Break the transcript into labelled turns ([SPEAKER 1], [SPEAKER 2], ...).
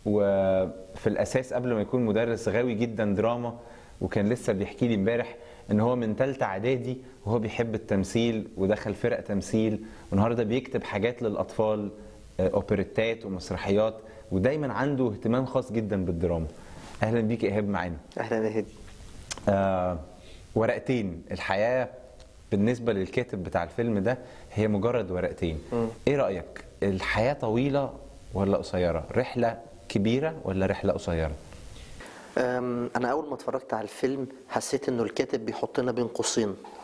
[SPEAKER 1] وفي الاساس قبل ما يكون مدرس غاوي جدا دراما وكان لسه بيحكي لي امبارح ان هو من ثالثه اعدادي وهو بيحب التمثيل ودخل فرق تمثيل والنهارده بيكتب حاجات للاطفال آه، اوبريتات ومسرحيات ودايما عنده اهتمام خاص جدا بالدراما اهلا بيك يا ايهاب معانا
[SPEAKER 2] اهلا يا هادي
[SPEAKER 1] آه ورقتين الحياة بالنسبة للكاتب بتاع الفيلم ده هي مجرد ورقتين ايه رأيك الحياة طويلة ولا قصيرة رحلة كبيرة ولا رحلة قصيرة
[SPEAKER 2] أم، انا اول ما اتفرجت على الفيلم حسيت انه الكاتب بيحطنا بين قوسين